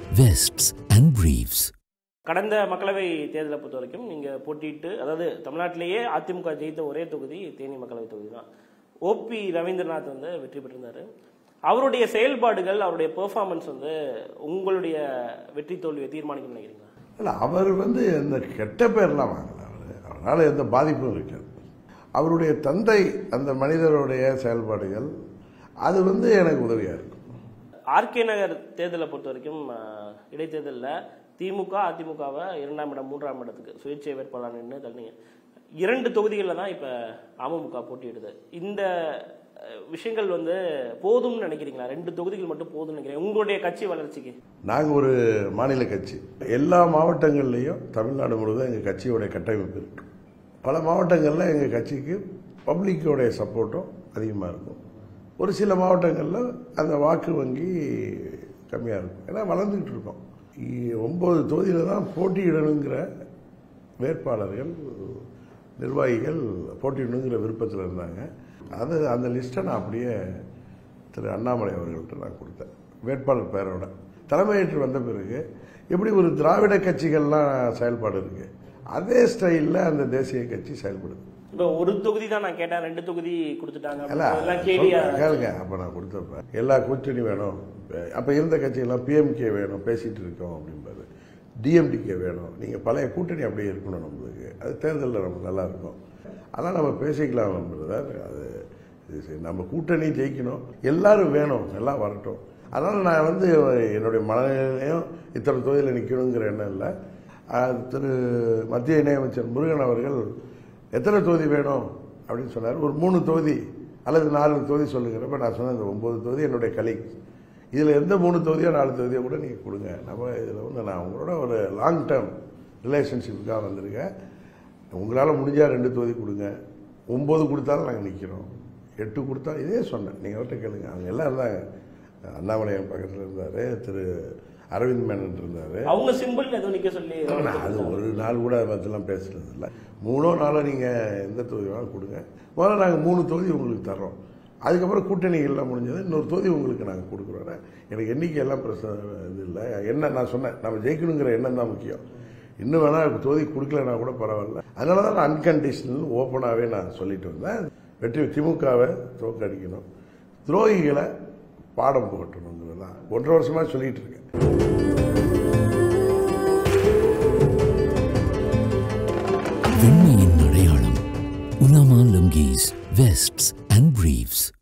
vests and briefs. கடந்த மக்களவை தேர்தலை பொறுத்த வரைக்கும் நீங்கள் போட்டியிட்டு அதாவது தமிழ்நாட்டிலேயே அதிமுக ஜெயித்த ஒரே தொகுதி தேனி மக்களவை தொகுதி தான் ஓபி ரவீந்திரநாத் வந்து வெற்றி பெற்றிருந்தாரு அவருடைய செயல்பாடுகள் அவருடைய பெர்ஃபார்மன்ஸ் வந்து உங்களுடைய வெற்றி தோல்வியை தீர்மானிக்கும் நினைக்கிறீங்களா இல்லை அவர் வந்து இந்த கெட்ட பேர்லாம் வாங்கல அவர் அவரால் எந்த பாதிப்பும் இருக்காது அவருடைய தந்தை அந்த மனிதருடைய செயல்பாடுகள் அது வந்து எனக்கு உதவியாக இருக்கும் ஆர்கே நகர் தேர்தலை பொறுத்த வரைக்கும் அஹ், இடைத்தேர்தலில் திமுக அதிமுகவை இரண்டாம் இடம் மூன்றாம் இடத்துக்கு சுயேட்சை வேட்பாளர் நின்று தள்ளினீங்க இரண்டு தொகுதிகளில் தான் இப்போ அமமுக போட்டியிடுது இந்த அஹ், விஷயங்கள் வந்து போதும்னு நினைக்கிறீங்களா ரெண்டு தொகுதிகள் மட்டும் போதும்னு நினைக்கிறீங்க உங்களுடைய கட்சி வளர்ச்சிக்கு நாங்கள் ஒரு மாநில கட்சி எல்லா மாவட்டங்கள்லேயும் தமிழ்நாடு முழுவதும் எங்கள் கட்சியோடைய கட்டமைப்பு இருக்கு பல மாவட்டங்களில் எங்கள் கட்சிக்கு பப்ளிக்கோடைய சப்போர்ட்டும் அதிகமாக இருக்கும் ஒரு சில மாவட்டங்களில் அந்த வாக்கு வங்கி கம்மியாக இருக்கும் ஏன்னா வளர்ந்துக்கிட்டு இருக்கோம் இ- ஒன்பது தொகுதியில் தான் போட்டியிடணுங்கிற வேட்பாளர்கள் நிர்வாகிகள் போட்டியிடணுங்கிற விருப்பத்தில் இருந்தாங்க அது அந்த லிஸ்ட்டை நான் அப்படியே திரு அண்ணாமலை அவர்கள்ட்ட நான் கொடுத்தேன் வேட்பாளர் பெயரோட தலைமையேற்று வந்த பிறகு எப்படி ஒரு திராவிட கட்சிகள்லாம் செயல்பாடு இருக்கு அதே ஸ்டைலில் அந்த தேசிய கட்சி செயல்படுது இப்போ ஒரு தொகுதி தான் நான் கேட்டேன் ரெண்டு தொகுதி கொடுத்துட்டாங்க அல்ல எல்லாம் கேடியா சொல்றேன், கேளுங்க அப்போ நான் கொடுத்தப்ப எல்லா கூட்டணி வேணும் அப்போ இருந்த கட்சியெல்லாம் பிஎம்கே வேணும் பேசிட்டு இருக்கோம் அப்படிம்பாரு டிஎம்டிகே வேணும் நீங்கள் பழைய கூட்டணி அப்படியே இருக்கணும் நம்மளுக்கு அது தேர்தலில் நமக்கு நல்லா இருக்கும் அதெல்லாம் நம்ம பேசிக்கலாம் பிரதர் அது இது சரி, நம்ம கூட்டணி ஜெயிக்கணும் எல்லாரும் வேணும் எல்லாம் வரட்டும் அதனால் நான் வந்து என்னுடைய மனநிலையும் இத்தனை தொகுதியில் நிற்கணுங்கிற எண்ணம் இல்லை ஆஹ், திரு மத்திய இணையமைச்சர் முருகன் அவர்கள் எத்தனை தொகுதி வேணும் அப்படின்னு சொன்னார் ஒரு மூணு தொகுதி அல்லது நாலு தொகுதி சொல்லுங்கிறப்ப நான் சொன்னேன் இந்த ஒம்பது தொகுதி என்னுடைய கலீக் இதில் எந்த மூணு தொகுதியோ நாலு தொகுதியோ கூட நீங்கள் கொடுங்க நம்ம இதில் வந்து நான் உங்களோட ஒரு லாங் டேர்ம் ரிலேஷன்ஷிப்புக்காக வந்திருக்கேன் உங்களால் முடிஞ்சால் ரெண்டு தொகுதி கொடுங்க ஒம்பது கொடுத்தாலும் நாங்கள் நிற்கிறோம் எட்டு கொடுத்தா இதே சொன்னேன் நீங்கள் அவர்கிட்ட கேளுங்க அவங்க எல்லாம் இருந்தாங்க அண்ணாமலையம் பக்கத்தில் இருந்தார் திரு அரவிந்த் மேனன் இருந்தார் அவங்க சிம்பிள் எதுவும் நிக்க சொல்லி நான் அது ஒரு நாள் கூட அதை பற்றிலாம் பேசுறது இல்லை மூணோ நாளோ நீங்கள் எந்த தொகுதி வேணாலும் கொடுங்க முதல்ல நாங்கள் மூணு தொகுதி உங்களுக்கு தர்றோம் அதுக்கப்புறம் கூட்டணிகள்லாம் முடிஞ்சது இன்னொரு தொகுதி உங்களுக்கு நாங்கள் கொடுக்குறோம் எனக்கு எண்ணிக்கை எல்லாம் பிரச்சனை இது இல்லை என்ன நான் சொன்னேன் நம்ம ஜெயிக்கணுங்கிற எண்ணம் தான் முக்கியம் இன்னும் வேணா தொகுதி கொடுக்கலனா கூட பரவாயில்ல அதனால தான் நான் அன்கண்டிஷனல் ஓப்பனாகவே நான் சொல்லிட்டு வந்தேன் வெற்றி திமுகவை தோக்கடிக்கணும் துரோகிகளை பாடம் புகட்டணுங்கிறது தான் ஒன்றரை வருஷமாக சொல்லிட்டு இருக்கேன் வெண்மையின் அடையாளம் உலாமா லுங்கீஸ் vests and briefs